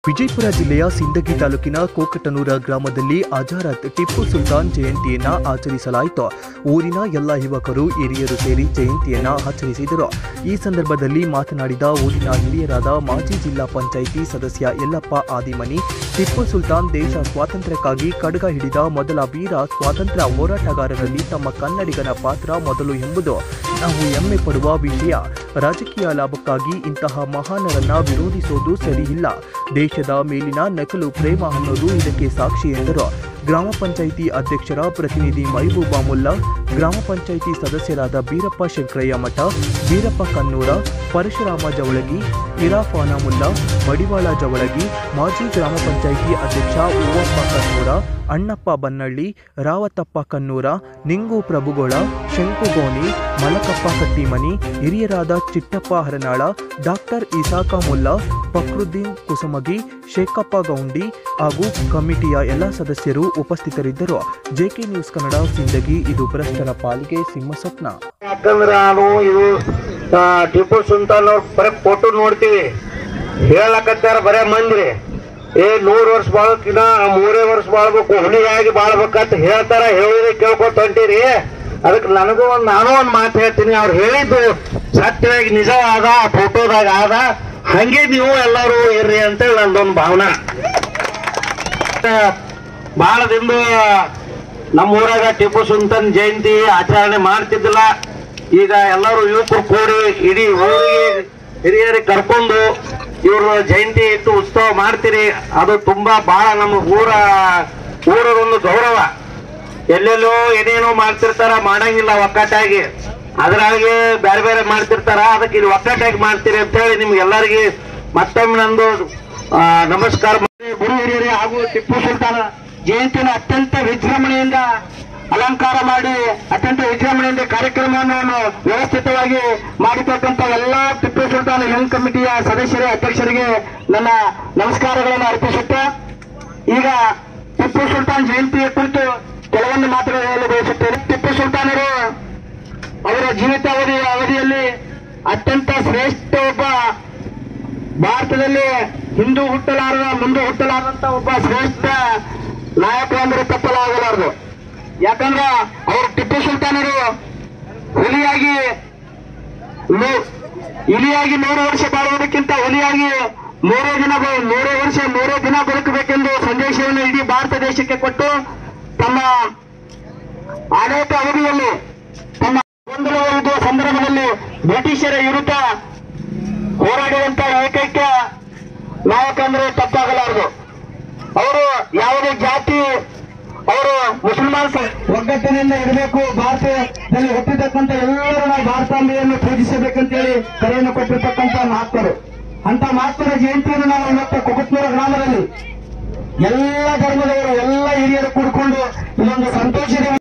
ವಿಜಯಪುರ ಜಿಲ್ಲೆಯ ಸಿಂದಗಿ ತಾಲೂಕಿನ ಕೋಕಟನೂರ ಗ್ರಾಮದಲ್ಲಿ ಅಜಾರತ್ ಟಿಪ್ಪು ಸುಲ್ತಾನ್ ಜಯಂತಿಯನ್ನ ಆಚರಿಸಲಾಯಿತು ಊರಿನ ಎಲ್ಲ ಯುವಕರು ಹಿರಿಯರು ಸೇರಿ ಜಯಂತಿಯನ್ನ ಆಚರಿಸಿದರು ಈ ಸಂದರ್ಭದಲ್ಲಿ ಮಾತನಾಡಿದ ಊರಿನ ಹಿರಿಯರಾದ ಮಾಜಿ ಜಿಲ್ಲಾ ಪಂಚಾಯಿತಿ ಸದಸ್ಯ ಯಲ್ಲಪ್ಪ ಆದಿಮನಿ ಟಿಪ್ಪು ಸುಲ್ತಾನ್ ದೇಶ ಸ್ವಾತಂತ್ರ್ಯಕ್ಕಾಗಿ ಖಡ್ಗ ಹಿಡಿದ ಮೊದಲ ವೀರ ಸ್ವಾತಂತ್ರ್ಯ ಹೋರಾಟಗಾರರಲ್ಲಿ ತಮ್ಮ ಕನ್ನಡಿಗನ ಪಾತ್ರ ಮೊದಲು ಎಂಬುದು ನಾವು ಹೆಮ್ಮೆ ಪಡುವ ವಿಷಯ ರಾಜಕೀಯ ಲಾಭಕ್ಕಾಗಿ ಇಂತಹ ಮಹಾನರನ್ನ ವಿರೋಧಿಸೋದು ಸರಿಯಿಲ್ಲ ದೇಶದ ಮೇಲಿನ ನಕಲು ಪ್ರೇಮ ಅನ್ನೋದು ಇದಕ್ಕೆ ಸಾಕ್ಷಿ ಎಂದರು ಗ್ರಾಮ ಪಂಚಾಯಿತಿ ಅಧ್ಯಕ್ಷರ ಪ್ರತಿನಿಧಿ ಮೈಬೂಬಾ ಮುಲ್ಲಾ ಗ್ರಾಮ ಪಂಚಾಯಿತಿ ಸದಸ್ಯರಾದ ಬೀರಪ್ಪ ಶಂಕರಯ್ಯ ಮಠ ಬೀರಪ್ಪ ಕನ್ನೂರ ಪರಶುರಾಮ ಜವಳಗಿ ಇರಾಫಾನ ಮುಲ್ಲಾ ಮಡಿವಾಳ ಜವಳಗಿ ಮಾಜಿ ಗ್ರಾಮ ಪಂಚಾಯಿತಿ ಅಧ್ಯಕ್ಷ ಹೂವಪ್ಪ ಕನ್ನೂರ ಅಣ್ಣಪ್ಪ ಬನ್ನಳ್ಳಿ ರಾವತಪ್ಪ ಕನ್ನೂರ ನಿಂಗು ಪ್ರಭುಗೋಳ ಶಂಕುಗೋನಿ ಮಲಕಪ್ಪ ಕಟ್ಟಿಮನಿ ಹಿರಿಯರಾದ ಚಿಟ್ಟಪ್ಪ ಹರನಾಳ ಡಾಕ್ಟರ್ ಇಸಾಕ ಮುಲ್ಲಾ ಫಕ್ರುದ್ದೀನ್ ಕುಸುಮಗಿ ಶೇಖಪ್ಪ ಗೌಂಡಿ ಹಾಗೂ ಕಮಿಟಿಯ ಎಲ್ಲ ಸದಸ್ಯರು ಉಪಸ್ಥಿತರಿದ್ದರು ಜೆಕೆ ನ್ಯೂಸ್ ಕನ್ನಡ ಸಿಂದಗಿ ಇದು ಭ್ರಷ್ಟರ ಪಾಲಿಗೆ ಸಿಂಹ ಸ್ವಪ್ನ ಯಾಕಂದ್ರೆ ನಾನು ಇದು ಆ, ಟಿಪ್ಪು ಸುಲ್ತಾನ್ ಅವ್ರ ಬರೀ ಫೋಟೋ ನೋಡ್ತೀವಿ ಹೇಳಕತ್ತಾರ ಬರೇ ಮಂದ್ರಿ ಏ ನೂರ್ ವರ್ಷ ಬಾಳಕಿನ ಮೂರೇ ವರ್ಷ ಬಾಳ್ಬೇಕು ಹುಲಿಯಾಗಿ ಬಾಳ್ಬೇಕಂತ ಹೇಳ್ತಾರ ಹೇಳಿದ್ರೆ ಕೇಳ್ಕೊತ ಹೊಂಟೀರಿ ಅದಕ್ಕೆ ನನಗೂ ಒಂದ್ ನಾನು ಒಂದ್ ಮಾತು ಹೇಳ್ತೀನಿ ಅವ್ರು ಹೇಳಿದ್ದು ಸತ್ಯವಾಗಿ ನಿಜ ಆದ ಫೋಟೋದಾಗ ಆದ ಹಂಗೆ ನೀವು ಎಲ್ಲರೂ ಇರ್ರಿ ಅಂತೇಳಿ ನಂದೊಂದು ಭಾವನಾ ಬಹಳ ದಿನ ನಮ್ಮ ಊರಾಗ ಟಿಪ್ಪು ಸುಲ್ತಾನ್ ಜಯಂತಿ ಆಚರಣೆ ಮಾಡ್ತಿದ್ದಿಲ್ಲ ಈಗ ಎಲ್ಲರೂ ಯುವಕರು ಕೂಡಿ ಇಡೀ ಊರಿಗೆ ಹಿರಿಯರಿಗೆ ಕರ್ಕೊಂಡು ಇವರು ಜಯಂತಿ ಇಟ್ಟು ಉತ್ಸವ ಮಾಡ್ತೀರಿ ಅದು ತುಂಬಾ ಬಹಳ ನಮ್ಮ ಊರ ಊರದೊಂದು ಗೌರವ ಎಲ್ಲೆಲ್ಲೋ ಏನೇನೋ ಮಾಡ್ತಿರ್ತಾರ ಮಾಡಂಗಿಲ್ಲ ಒಕ್ಕಟ್ಟಾಗಿ ಅದ್ರಾಗೆ ಬೇರೆ ಬೇರೆ ಮಾಡ್ತಿರ್ತಾರ ಅದಕ್ಕೆ ಇಲ್ಲಿ ಒಕ್ಕಟ್ಟಾಗಿ ಮಾಡ್ತೀರಿ ಅಂತ ಹೇಳಿ ನಿಮ್ಗೆಲ್ಲರಿಗೆ ಮತ್ತೊಮ್ಮೆ ನಂದು ಆ, ನಮಸ್ಕಾರ ಮಾಡಿ ಗುರು ಹಿರಿಯರೇ ಹಾಗೂ ಟಿಪ್ಪು ಸುಲ್ತಾನ ಜಯಂತಿಯನ್ನು ಅತ್ಯಂತ ವಿಜೃಂಭಣೆಯಿಂದ ಅಲಂಕಾರ ಮಾಡಿ ಅತ್ಯಂತ ವಿಜೃಂಭಣೆಯಿಂದ ಕಾರ್ಯಕ್ರಮವನ್ನು ವ್ಯವಸ್ಥಿತವಾಗಿ ಮಾಡಿರ್ತಕ್ಕಂಥ ಎಲ್ಲ ಟಿಪ್ಪು ಸುಲ್ತಾನ್ ಹೆಂಗ್ ಕಮಿಟಿಯ ಸದಸ್ಯರೇ ಅಧ್ಯಕ್ಷರಿಗೆ ನನ್ನ ನಮಸ್ಕಾರಗಳನ್ನು ಅರ್ಪಿಸುತ್ತಾ ಈಗ ಟಿಪ್ಪು ಸುಲ್ತಾನ್ ಜಯಂತಿಯ ಕುರಿತು ಕೆಲವೊಂದು ಮಾತುಗಳು ಹೇಳಲು ಬಯಸುತ್ತೇನೆ ಟಿಪ್ಪು ಸುಲ್ತಾನರು ಅವರ ಜೀವಿತಾವಧಿಯ ಅವಧಿಯಲ್ಲಿ ಅತ್ಯಂತ ಶ್ರೇಷ್ಠ ಒಬ್ಬ ಭಾರತದಲ್ಲಿ ಹಿಂದೂ ಹುಟ್ಟಲಾರದ ಮುಂದೆ ಹುಟ್ಟಲಾರದಂತ ಒಬ್ಬ ಶ್ರೇಷ್ಠ ನಾಯಕ ಅಂದ್ರೆ ತಪ್ಪಲಾಗಲಾರದು ಯಾಕಂದ್ರ ಅವರು ಟಿಪ್ಪು ಸುಲ್ತಾನರು ಹುಲಿಯಾಗಿ ನೂ- ಇಲಿಯಾಗಿ ನೂರು ವರ್ಷ ಬಾಳುವುದಕ್ಕಿಂತ ಹುಲಿಯಾಗಿ ಮೂರೇ ದಿನ ಬ- ಮೂರೇ ವರ್ಷ ಮೂರೇ ದಿನ ಬದುಕಬೇಕೆಂದು ಸಂದೇಶವನ್ನು ಇಡೀ ಭಾರತ ದೇಶಕ್ಕೆ ಕೊಟ್ಟು ತಮ್ಮ ಆಡಳಿತ ಅವಧಿಯಲ್ಲಿ ತಮ್ಮ ಗೊಂದಲವಿರುವ ಸಂದರ್ಭದಲ್ಲಿ ಬ್ರಿಟಿಷರ ವಿರುದ್ಧ ಹೋರಾಡುವಂತ ಏಕೈಕ ನಾಯಕ ಅಂದ್ರೆ ತಪ್ಪಾಗಲಾರದು ಅವರು ಯಾವುದೇ ಜಾತಿ ಅವರು ಮುಸಲ್ಮಾನ್ ಸ- ಒಗ್ಗಟ್ಟಿನಿಂದ ಇರಬೇಕು ಭಾರತದಲ್ಲಿ ಹುಟ್ಟಿರ್ತಕ್ಕಂಥ ಎಲ್ಲರೂ ನಾವು ಭಾರತಾಂಬೆಯನ್ನು ಪೂಜಿಸಬೇಕಂತೇಳಿ ಕರೆಯನ್ನು ಕೊಟ್ಟಿರ್ತಕ್ಕಂಥ ಮಹಾತ್ಮರು ಅಂತ ಮಹಾತ್ಮರ ಜಯಂತಿಯನ್ನು ನಾವು ಇವತ್ತು ಕುಕುತ್ನೂರ ಗ್ರಾಮದಲ್ಲಿ ಎಲ್ಲ ಧರ್ಮದವರು ಎಲ್ಲ ಹಿರಿಯರು ಕೂಡಿಕೊಂಡು ಇದೊಂದು ಸಂತೋಷದ